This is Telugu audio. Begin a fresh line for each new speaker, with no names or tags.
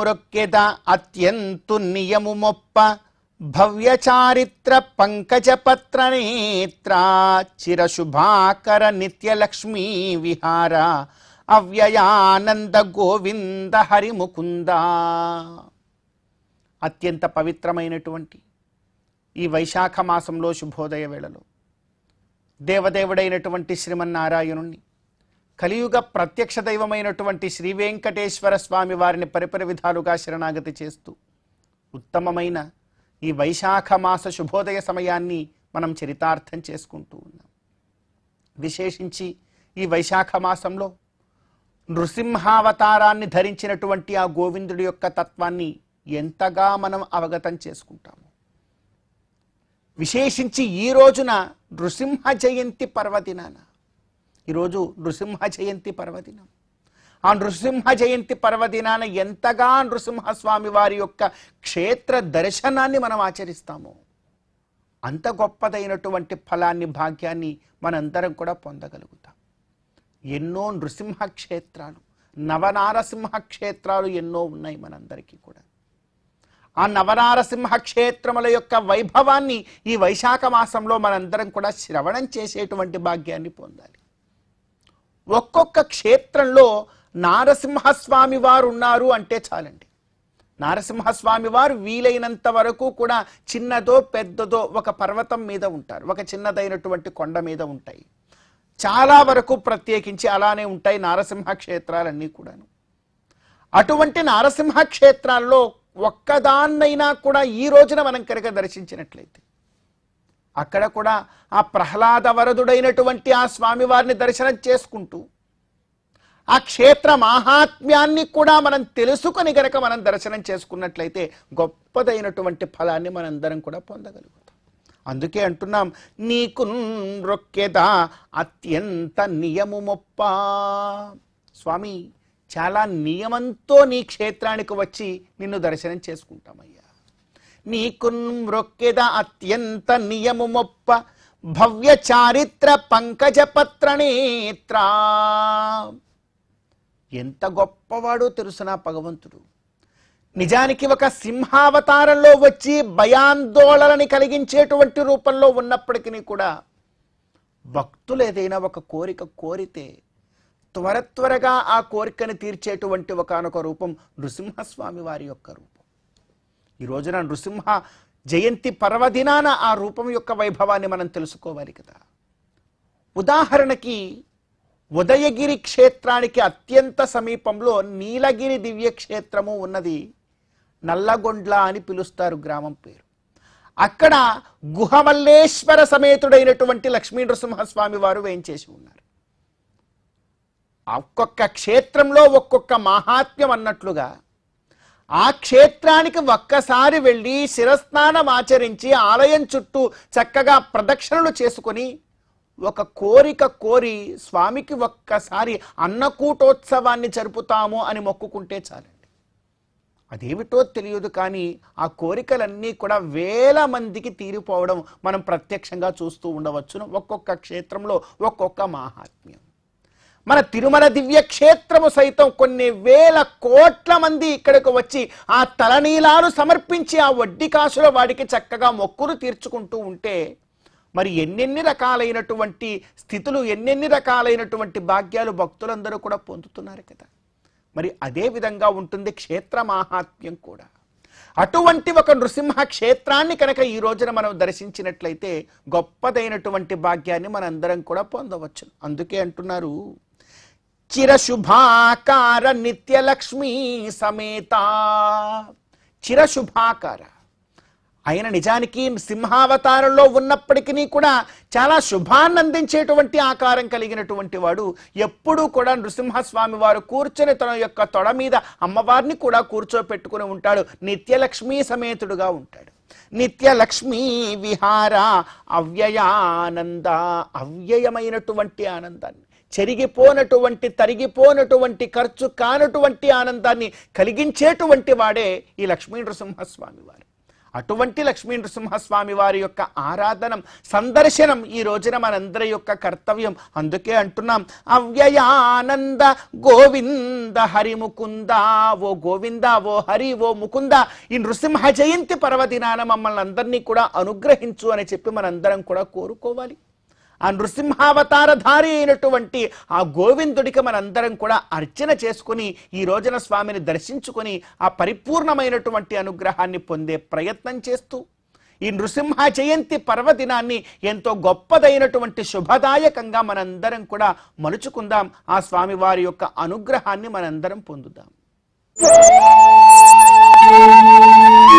మృక్కెద అత్యంతు నియము మొప్ప భవ్య చారిత్ర పంకజ పత్ర నేత్ర చిరశుభాకర నిత్యలక్ష్మీ విహార అవ్యయానంద గోవింద హరిముకుంద అత్యంత పవిత్రమైనటువంటి ఈ వైశాఖ మాసంలో శుభోదయ వేళలో దేవదేవుడైనటువంటి శ్రీమన్నారాయణుణ్ణి కలియుగ ప్రత్యక్ష దైవమైనటువంటి శ్రీ వెంకటేశ్వర స్వామి వారిని పరిపరి విధాలుగా శరణాగతి చేస్తూ ఉత్తమమైన ఈ వైశాఖ మాస శుభోదయ సమయాన్ని మనం చరితార్థం చేసుకుంటూ ఉన్నాం విశేషించి ఈ వైశాఖ మాసంలో నృసింహావతారాన్ని ధరించినటువంటి ఆ గోవిందుడి యొక్క తత్వాన్ని ఎంతగా మనం అవగతం చేసుకుంటాము విశేషించి ఈ రోజున నృసింహ జయంతి పర్వదినాన ఈరోజు నృసింహ జయంతి పర్వదినం ఆ నృసింహ జయంతి పర్వదినాన ఎంతగా నృసింహస్వామి వారి యొక్క క్షేత్ర దర్శనాన్ని మనం ఆచరిస్తాము అంత గొప్పదైనటువంటి ఫలాన్ని భాగ్యాన్ని మనందరం కూడా పొందగలుగుతాం ఎన్నో నృసింహ క్షేత్రాలు నవనారసింహ క్షేత్రాలు ఎన్నో ఉన్నాయి మనందరికీ కూడా ఆ నవనారసింహ క్షేత్రముల యొక్క వైభవాన్ని ఈ వైశాఖ మాసంలో మనందరం కూడా శ్రవణం చేసేటువంటి భాగ్యాన్ని పొందాలి ఒక్కొక్క క్షేత్రంలో నారసింహస్వామి వారు ఉన్నారు అంటే చాలండి నారసింహస్వామి వారు వీలైనంత వరకు కూడా చిన్నదో పెద్దదో ఒక పర్వతం మీద ఉంటారు ఒక చిన్నదైనటువంటి కొండ మీద ఉంటాయి చాలా వరకు ప్రత్యేకించి అలానే ఉంటాయి నారసింహ క్షేత్రాలన్నీ కూడాను అటువంటి నారసింహ క్షేత్రాల్లో ఒక్కదాన్నైనా కూడా ఈ రోజున మనం కనుక దర్శించినట్లయితే అక్కడ కూడా ఆ ప్రహ్లాద వరదుడైనటువంటి ఆ స్వామివారిని దర్శనం చేసుకుంటూ ఆ క్షేత్ర మాహాత్మ్యాన్ని కూడా మనం తెలుసుకొని గనక మనం దర్శనం చేసుకున్నట్లయితే గొప్పదైనటువంటి ఫలాన్ని మనందరం కూడా పొందగలుగుతాం అందుకే అంటున్నాం నీకు రొక్కెద అత్యంత నియము మొప్ప స్వామి చాలా నియమంతో నీ క్షేత్రానికి వచ్చి నిన్ను దర్శనం చేసుకుంటామయ్యా నీకు రొక్కెద అత్యంత నియము మొప్ప భవ్య చారిత్ర పంకజ పత్ర నేత్ర ఎంత గొప్పవాడో తెలుసునా భగవంతుడు నిజానికి ఒక సింహావతారంలో వచ్చి భయాందోళనని కలిగించేటువంటి రూపంలో ఉన్నప్పటికీ కూడా భక్తులు ఏదైనా ఒక కోరిక కోరితే త్వర త్వరగా ఆ కోరికను తీర్చేటువంటి ఒకనొక రూపం నృసింహస్వామి వారి యొక్క రూపం ఈ రోజున నృసింహ జయంతి పర్వదినాన ఆ రూపం యొక్క వైభవాన్ని మనం తెలుసుకోవాలి కదా ఉదాహరణకి ఉదయగిరి క్షేత్రానికి అత్యంత సమీపంలో నీలగిరి దివ్య క్షేత్రము ఉన్నది నల్లగొండ్ల అని పిలుస్తారు గ్రామం పేరు అక్కడ గుహమల్లేశ్వర సమేతుడైనటువంటి లక్ష్మీ నృసింహస్వామి వారు వేయించేసి ఉన్నారు ఒక్కొక్క క్షేత్రంలో ఒక్కొక్క మహాత్మ్యం అన్నట్లుగా ఆ క్షేత్రానికి ఒక్కసారి వెళ్ళి శిరస్నానం ఆచరించి ఆలయం చుట్టూ చక్కగా ప్రదక్షిణలు చేసుకొని ఒక కోరిక కోరి స్వామికి ఒక్కసారి అన్నకూటోత్సవాన్ని జరుపుతాము అని మొక్కుకుంటే చాలండి అదేమిటో తెలియదు కానీ ఆ కోరికలన్నీ కూడా వేల మందికి తీరిపోవడం మనం ప్రత్యక్షంగా చూస్తూ ఉండవచ్చును ఒక్కొక్క క్షేత్రంలో ఒక్కొక్క మాహాత్మ్యం మన తిరుమల దివ్య క్షేత్రము సైతం కొన్ని వేల కోట్ల మంది ఇక్కడికి వచ్చి ఆ తలనీలాలు సమర్పించి ఆ వడ్డీ కాసుల వాడికి చక్కగా మొక్కులు తీర్చుకుంటూ ఉంటే మరి ఎన్నెన్ని రకాలైనటువంటి స్థితులు ఎన్నెన్ని రకాలైనటువంటి భాగ్యాలు భక్తులందరూ కూడా పొందుతున్నారు కదా మరి అదే విధంగా ఉంటుంది క్షేత్ర మాహాత్మ్యం కూడా అటువంటి ఒక నృసింహ క్షేత్రాన్ని కనుక ఈ రోజున మనం దర్శించినట్లయితే గొప్పదైనటువంటి భాగ్యాన్ని మనందరం కూడా పొందవచ్చు అందుకే అంటున్నారు చిరశుభాకార నిత్యలక్ష్మీ సమేత చిరశుభాకార ఆయన నిజానికి సింహావతారంలో ఉన్నప్పటికీ కూడా చాలా శుభాన్ని అందించేటువంటి ఆకారం కలిగినటువంటి వాడు ఎప్పుడూ కూడా నృసింహస్వామి వారు కూర్చొని తన యొక్క తొడ మీద అమ్మవారిని కూడా కూర్చోపెట్టుకుని ఉంటాడు నిత్యలక్ష్మీ సమేతుడుగా ఉంటాడు నిత్యలక్ష్మీ విహార అవ్యయానంద అవ్యయమైనటువంటి ఆనందాన్ని చెరిగిపోనటువంటి తరిగిపోనటువంటి ఖర్చు కానటువంటి ఆనందాన్ని కలిగించేటువంటి వాడే ఈ లక్ష్మీ నృసింహస్వామి వారు అటువంటి లక్ష్మీ నృసింహస్వామి వారి యొక్క ఆరాధనం సందర్శనం ఈ రోజున మనందరి యొక్క కర్తవ్యం అందుకే అంటున్నాం అవ్యయానంద గోవింద హరి ముకుంద ఓ గోవింద ఓ హరి ఓ ముకుంద ఈ నృసింహ జయంతి పర్వదినాన మమ్మల్ని అందరినీ కూడా అనుగ్రహించు అని చెప్పి మనందరం కూడా కోరుకోవాలి ఆ నృసింహావతారధారి అయినటువంటి ఆ గోవిందుడికి మనందరం కూడా అర్చన చేసుకుని ఈ రోజున స్వామిని దర్శించుకొని ఆ పరిపూర్ణమైనటువంటి అనుగ్రహాన్ని పొందే ప్రయత్నం చేస్తూ ఈ నృసింహ జయంతి పర్వదినాన్ని ఎంతో గొప్పదైనటువంటి శుభదాయకంగా మనందరం కూడా మలుచుకుందాం ఆ స్వామివారి యొక్క అనుగ్రహాన్ని మనందరం పొందుదాం